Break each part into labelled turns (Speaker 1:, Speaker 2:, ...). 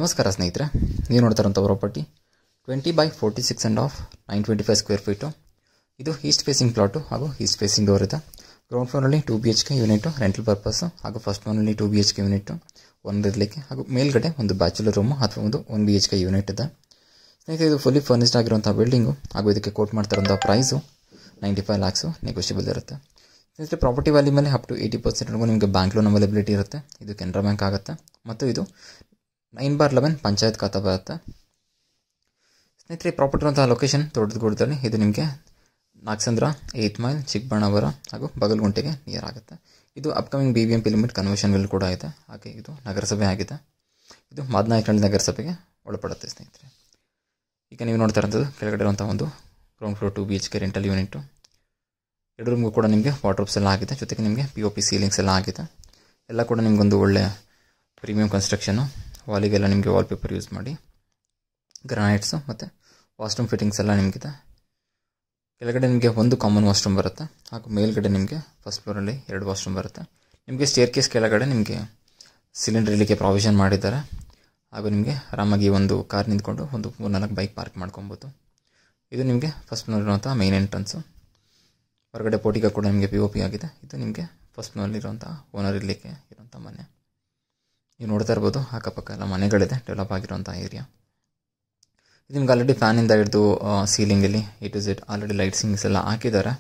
Speaker 1: ನಮಸ್ಕಾರ ಸ್ನೇಹಿತರೆ ನೀವು ನೋಡ್ತಾ ಇರೋಂಥ property twenty by forty six and half nine twenty five square feet ಇದು ಈಸ್ಟ್ ಫೇಸಿಂಗ್ ಪ್ಲಾಟು ಹಾಗೂ ಈಸ್ಟ್ ಫೇಸಿಂಗ್ ಡೋರ್ ಇದೆ ಗ್ರೌಂಡ್ ಫ್ಲೋರಲ್ಲಿ two B H K unit rental purpose ಹಾಗೂ ಫಸ್ಟ್ ಫ್ಲೋರಲ್ಲಿ two B H K unit ಒಂದು ಇರಲಿಕ್ಕೆ ಹಾಗೂ ಮೇಲ್ಗಡೆ ಒಂದು ಬ್ಯಾಚುಲರ್ ರೂಮು ಅಥವಾ ಒಂದು one B H K unit ಇದೆ ಸ್ನೇಹಿತರೆ ಇದು ಫುಲ್ಲಿ ಫರ್ನಿಸ್ಡ್ ಆಗಿರುವಂಥ ಬಿಲ್ಡಿಂಗು ಹಾಗೂ ಇದಕ್ಕೆ ಕೋಟ್ ಮಾಡ್ತಾ ಇರೋಂಥ price ninety five lakhs negotiable ಇರುತ್ತೆ ಸ್ನೇಹಿತರೆ ಪ್ರಾಪರ್ಟಿ ವ್ಯಾಲ್ಯೂ ಮೇಲೆ ಅಪ್ ಟು ಏಯ್ಟಿ ಪರ್ಸೆಂಟ್ವರೆಗೂ ನಿಮಗೆ ಬ್ಯಾಂಕ್ ಲೋನ್ ಅವೈಲಬಿಲಿಟಿ ಇರುತ್ತೆ ಇದು ಕೆನರಾ ಬ್ಯಾಂಕ್ ಆಗುತ್ತೆ ಮತ್ತು ಇದು ನೈನ್ ಬಾರ್ ಲೆವೆನ್ ಪಂಚಾಯತ್ ಖಾತಾ ಬರುತ್ತೆ ಸ್ನೇಹಿತರೆ ಪ್ರಾಪರ್ಟಿ ಇರುವಂತಹ ಲೊಕೇಶನ್ ದೊಡ್ಡದುಗುಡದಲ್ಲಿ ಇದು ನಿಮಗೆ ನಾಗಸಂದ್ರ ಏಯ್ತ್ ಮೈಲ್ ಚಿಕ್ಕಬಳ್ಳಾಪುರ ಹಾಗೂ ಬಗಲ್ಗುಂಟೆಗೆ ನಿಯರ್ ಆಗುತ್ತೆ ಇದು upcoming B B M P limit conversion ವಿಲ್ ಕೂಡ ಇದೆ ಹಾಗೆ ಇದು ನಗರಸಭೆ ಆಗಿದೆ ಇದು ಮಾದನಾಯಕನಹಳ್ಳಿ ನಗರಸಭೆಗೆ ಒಳಪಡುತ್ತೆ ಸ್ನೇಹಿತರೆ ಈಗ ನೀವು ನೋಡ್ತಾ ಇರೋಂಥದ್ದು ಕೆಳಗಡೆ ಇರುವಂಥ ಒಂದು ground floor two B H K rental unit ಎರಡು ರೂಮ್ಗೂ ಕೂಡ ನಿಮಗೆ ವಾಟ್ರೂಪ್ಸ್ ಎಲ್ಲ ಆಗಿದೆ ಜೊತೆಗೆ ನಿಮಗೆ ಪಿ ಒ ಪಿ ಸೀಲಿಂಗ್ಸ್ ಎಲ್ಲ ಆಗಿದೆ ಎಲ್ಲ ಕೂಡ ನಿಮಗೊಂದು ಒಳ್ಳೆಯ ಪ್ರೀಮಿಯಂ ಕನ್ಸ್ಟ್ರಕ್ಷನು ವಾಲಿಗೆಲ್ಲ ನಿಮಗೆ ವಾಲ್ಪೇಪರ್ ಯೂಸ್ ಮಾಡಿ ಗ್ರಾನೈಟ್ಸು ಮತ್ತು ವಾಶ್ರೂಮ್ ಫಿಟ್ಟಿಂಗ್ಸ್ ಎಲ್ಲ ನಿಮಗಿದೆ ಕೆಳಗಡೆ ನಿಮಗೆ ಒಂದು ಕಾಮನ್ ವಾಶ್ರೂಮ್ ಬರುತ್ತೆ ಹಾಗೂ ಮೇಲ್ಗಡೆ ನಿಮಗೆ ಫಸ್ಟ್ ಫ್ಲೋರಲ್ಲಿ ಎರಡು ವಾಶ್ರೂಮ್ ಬರುತ್ತೆ ನಿಮಗೆ ಸ್ಟೇರ್ ಕೇಸ್ ಕೆಳಗಡೆ ನಿಮಗೆ ಸಿಲಿಂಡರ್ ಇರಲಿಕ್ಕೆ ಪ್ರಾವಿಷನ್ ಮಾಡಿದ್ದಾರೆ ಹಾಗೂ ನಿಮಗೆ ಆರಾಮಾಗಿ ಒಂದು ಕಾರ್ ನಿಂತ್ಕೊಂಡು ಒಂದು ಮೂರ್ನಾಲ್ಕು ಬೈಕ್ ಪಾರ್ಕ್ ಮಾಡ್ಕೊಬೋದು ಇದು ನಿಮಗೆ ಫಸ್ಟ್ ಫ್ಲೋರ್ ಇರುವಂಥ ಮೈನ್ ಎಂಟ್ರೆನ್ಸು ಹೊರಗಡೆ ಪೋಟಿಗ ಕೂಡ ನಿಮಗೆ ಪಿ ಒ ಪಿ ಆಗಿದೆ ಇದು ನಿಮಗೆ ಫಸ್ಟ್ ಫ್ಲೋರಲ್ಲಿರುವಂಥ ಓನರ್ ಇರಲಿಕ್ಕೆ ಇರುವಂಥ ಮನೆ ನೀವು ನೋಡ್ತಾ ಇರ್ಬೋದು ಅಕ್ಕಪಕ್ಕ ಎಲ್ಲ ಮನೆಗಳಿದೆ ಡೆವಲಪ್ ಆಗಿರುವಂಥ ಏರಿಯಾ ಇದು ನಿಮ್ಗೆ ಆಲ್ರೆಡಿ ಫ್ಯಾನಿಂದ ಹಿಡಿದು ಸೀಲಿಂಗಲ್ಲಿ ಎ ಟು ಝೆಡ್ ಆಲ್ರೆಡಿ ಲೈಟ್ಸಿಂಗ್ಸ್ ಎಲ್ಲ ಹಾಕಿದ್ದಾರೆ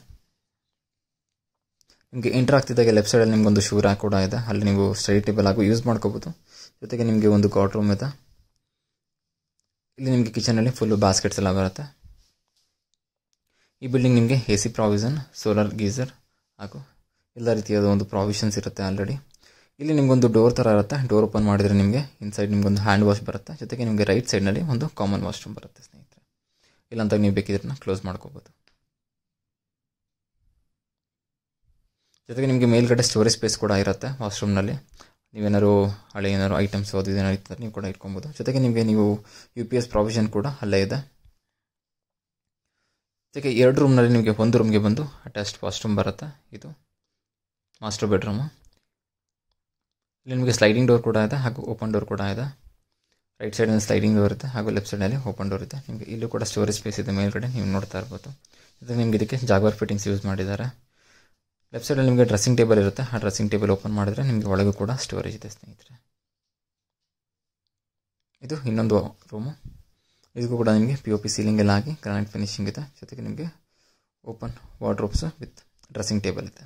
Speaker 1: ನಿಮಗೆ ಎಂಟ್ರ್ ಆಗ್ತಿದ್ದಾಗೆ ಲೆಫ್ಟ್ ಸೈಡಲ್ಲಿ ನಿಮ್ಗೊಂದು ಶೂ ರ್ಯಾಕ್ ಕೂಡ ಇದೆ ಅಲ್ಲಿ ನೀವು ಸ್ಟಡಿ ಟೇಬಲ್ ಹಾಗೂ ಯೂಸ್ ಮಾಡ್ಕೋಬೋದು ಜೊತೆಗೆ ನಿಮಗೆ ಒಂದು ಕಾಟ್ ರೂಮ್ ಇದೆ ಇಲ್ಲಿ ನಿಮಗೆ ಕಿಚನಲ್ಲಿ ಫುಲ್ಲು ಬಾಸ್ಕೆಟ್ಸ್ ಎಲ್ಲ ಬರುತ್ತೆ ಈ ಬಿಲ್ಡಿಂಗ್ ನಿಮಗೆ A C provision solar geyser ಹಾಗೂ ಎಲ್ಲ ರೀತಿಯಾದ ಒಂದು ಪ್ರಾವಿಷನ್ಸ್ ಇರುತ್ತೆ ಆಲ್ರೆಡಿ ಇಲ್ಲಿ ನಿಮಗೊಂದು ಡೋರ್ ಥರ ಇರುತ್ತೆ ಡೋರ್ ಓಪನ್ ಮಾಡಿದರೆ ನಿಮಗೆ ಇನ್ಸೈಡ್ ನಿಮಗೊಂದು ಹ್ಯಾಂಡ್ ವಾಶ್ ಬರುತ್ತೆ ಜೊತೆಗೆ ನಿಮಗೆ ರೈಟ್ ಸೈಡ್ನಲ್ಲಿ ಒಂದು ಕಾಮನ್ ವಾಶ್ರೂಮ್ ಬರುತ್ತೆ ಸ್ನೇಹಿತರೆ ಇಲ್ಲಾಂತ ನೀವು ಬೇಕಿದ್ರೆ ಕ್ಲೋಸ್ ಮಾಡ್ಕೋಬೋದು ಜೊತೆಗೆ ನಿಮಗೆ ಮೇಲ್ಗಡೆ ಸ್ಟೋರೇಜ್ ಸ್ಪೇಸ್ ಕೂಡ ಇರುತ್ತೆ ವಾಶ್ರೂಮ್ನಲ್ಲಿ ನೀವೇನಾದ್ರು ಹಳೆ ಏನಾದ್ರು ಐಟಮ್ಸ್ ಅದು ಏನಾರು ಇರ್ತಾರೆ ನೀವು ಕೂಡ ಇಟ್ಕೊಬೋದು ಜೊತೆಗೆ ನಿಮಗೆ ನೀವು ಯು ಪಿ ಎಸ್ ಪ್ರಾವಿಷನ್ ಕೂಡ ಅಲ್ಲೇ ಇದೆ ಜೊತೆಗೆ ಎರಡು ರೂಮ್ನಲ್ಲಿ ನಿಮಗೆ ಒಂದು ರೂಮ್ಗೆ ಬಂದು ಅಟ್ಯಾಚ್ಡ್ ವಾಶ್ರೂಮ್ ಬರುತ್ತೆ ಇದು ಮಾಸ್ಟರ್ ಬೆಡ್ರೂಮು ಇಲ್ಲಿ ನಿಮಗೆ ಸ್ಲೈಡಿಂಗ್ ಡೋರ್ ಕೂಡ ಇದೆ ಹಾಗೂ ಓಪನ್ ಡೋರ್ ಕೂಡ ಇದೆ ರೈಟ್ ಸೈಡಲ್ಲಿ ಸ್ಲೈಡಿಂಗ್ ಡೋರ್ ಇದೆ ಹಾಗೂ ಲೆಫ್ಟ್ ಸೈಡಲ್ಲಿ ಓಪನ್ ಡೋರ್ ಇದೆ ನಿಮಗೆ ಇಲ್ಲೂ ಕೂಡ ಸ್ಟೋರೇಜ್ ಸ್ಪೇಸ್ ಇದೆ ಮೇಲ್ಗಡೆ ನೀವು ನೋಡ್ತಾ ಇರ್ಬೋದು ಜೊತೆಗೆ ನಿಮಗೆ ಇದಕ್ಕೆ ಜಾಗ್ವಾರ್ ಫಿಟ್ಟಿಂಗ್ಸ್ ಯೂಸ್ ಮಾಡಿದ್ದಾರೆ ಲೆಫ್ಟ್ ಸೈಡಲ್ಲಿ ನಿಮಗೆ ಡ್ರೆಸ್ಸಿಂಗ್ ಟೇಬಲ್ ಇರುತ್ತೆ ಆ ಡ್ರೆಸ್ಸಿಂಗ್ ಟೇಬಲ್ ಓಪನ್ ಮಾಡಿದ್ರೆ ನಿಮಗೆ ಒಳಗೂ ಕೂಡ ಸ್ಟೋರೇಜ್ ಇದೆ ಸ್ನೇಹಿತರೆ ಇದು ಇನ್ನೊಂದು ರೂಮು ಇದಕ್ಕೂ ಕೂಡ ನಿಮಗೆ ಪಿ ಒ ಪಿ ಸೀಲಿಂಗ್ ಎಲ್ಲ ಆಗಿ ಗ್ರಾನೈಟ್ ಫಿನಿಶಿಂಗ್ ಇದೆ ಜೊತೆಗೆ ನಿಮಗೆ open wardrobes with dressing table ಇದೆ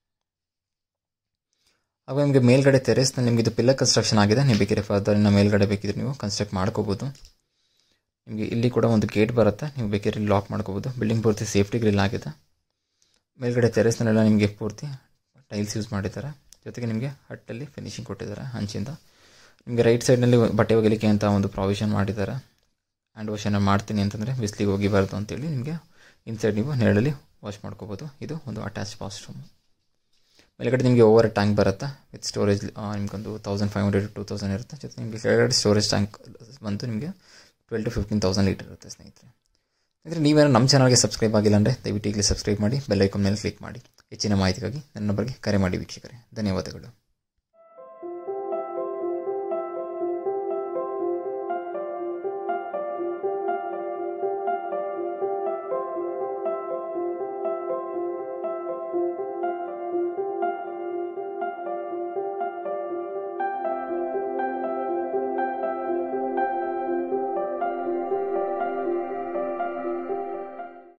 Speaker 1: ಹಾಗೂ ನಿಮಗೆ ಮೇಲ್ಗಡೆ ತೆರೆಸ್ನ ನಿಮಗೆ ಇದು ಪಿಲ್ಲರ್ ಕನ್ಸ್ಟ್ರಕ್ಷನ್ ಆಗಿದೆ ನೀವು ಬೇಕಿದ್ರೆ ಫರ್ದರ್ ಇನ್ನು ಮೇಲ್ಗಡೆ ಬೇಕಿದ್ರೆ ನೀವು ಕನ್ಸ್ಟ್ರಕ್ಟ್ ಮಾಡ್ಕೋಬೋದು ನಿಮಗೆ ಇಲ್ಲಿ ಕೂಡ ಒಂದು ಗೇಟ್ ಬರುತ್ತೆ ನೀವು ಬೇಕಿದ್ರೆ ಲಾಕ್ ಮಾಡ್ಕೋಬೋದು ಬಿಲ್ಡಿಂಗ್ ಪೂರ್ತಿ ಸೇಫ್ಟಿ ಗ್ರಿಲ್ ಆಗಿದೆ ಮೇಲ್ಗಡೆ ತೆರೆಸ್ನಲ್ಲೆಲ್ಲ ನಿಮಗೆ ಪೂರ್ತಿ ಟೈಲ್ಸ್ ಯೂಸ್ ಮಾಡಿದ್ದಾರೆ ಜೊತೆಗೆ ನಿಮಗೆ ಹಟ್ಟಲ್ಲಿ ಫಿನಿಶಿಂಗ್ ಕೊಟ್ಟಿದ್ದಾರೆ ಹಂಚಿಂದ ನಿಮಗೆ ರೈಟ್ ಸೈಡ್ನಲ್ಲಿ ಬಟ್ಟೆ ಒಗಿಲಿಕ್ಕೆ ಅಂತ ಒಂದು ಪ್ರಾವಿಷನ್ ಮಾಡಿದ್ದಾರೆ ಹ್ಯಾಂಡ್ ವಾಶ್ ಏನೋ ಮಾಡ್ತೀನಿ ಅಂತಂದರೆ ಬಿಸಿಲಿಗೆ ಹೋಗಿಬಾರ್ದು ಅಂತೇಳಿ ನಿಮಗೆ ಇನ್ಸೈಡ್ ನೀವು ನೆರಳಲ್ಲಿ ವಾಶ್ ಮಾಡ್ಕೋಬೋದು ಇದು ಒಂದು ಅಟ್ಯಾಚ್ ವಾಶ್ರೂಮ್ ಮೇಲ್ಗಡೆ ನಿಮಗೆ ಓವರ್ ಟ್ಯಾಂಕ್ ಬರುತ್ತೆ ವಿತ್ ಸ್ಟೋರೇಜ್ ನಿಮಗೊಂದು thousand five hundred to thousand ಇರುತ್ತೆ ಜೊತೆ ನಿಮಗೆ ಕೆಳಗಡೆ ಸ್ಟೋರೇಜ್ ಟ್ಯಾಂಕ್ ಬಂದು ನಿಮಗೆ twelve to fifteen thousand litre ಇರುತ್ತೆ ಸ್ನೇಹಿತರೆ ಅಂದರೆ ನೀವೇನೋ ನಮ್ಮ ಚಾನಲ್ಗೆ ಸಬ್ಸ್ಕ್ರೈಬ್ ಆಗಿಲ್ಲ ಅಂದರೆ ದಯವಿಟ್ಟು ಈಗಲೇ ಸಬ್ಸ್ಕ್ರೈಬ್ ಮಾಡಿ ಬೆಲ್ ಐಕಾನ್ ಮೇಲೆ ಕ್ಲಿಕ್ ಮಾಡಿ ಹೆಚ್ಚಿನ ಮಾಹಿತಿಗಾಗಿ ನನ್ನ ನಂಬರ್ಗೆ ಕರೆ ಮಾಡಿ ವೀಕ್ಷಕರೇ ಧನ್ಯವಾದಗಳು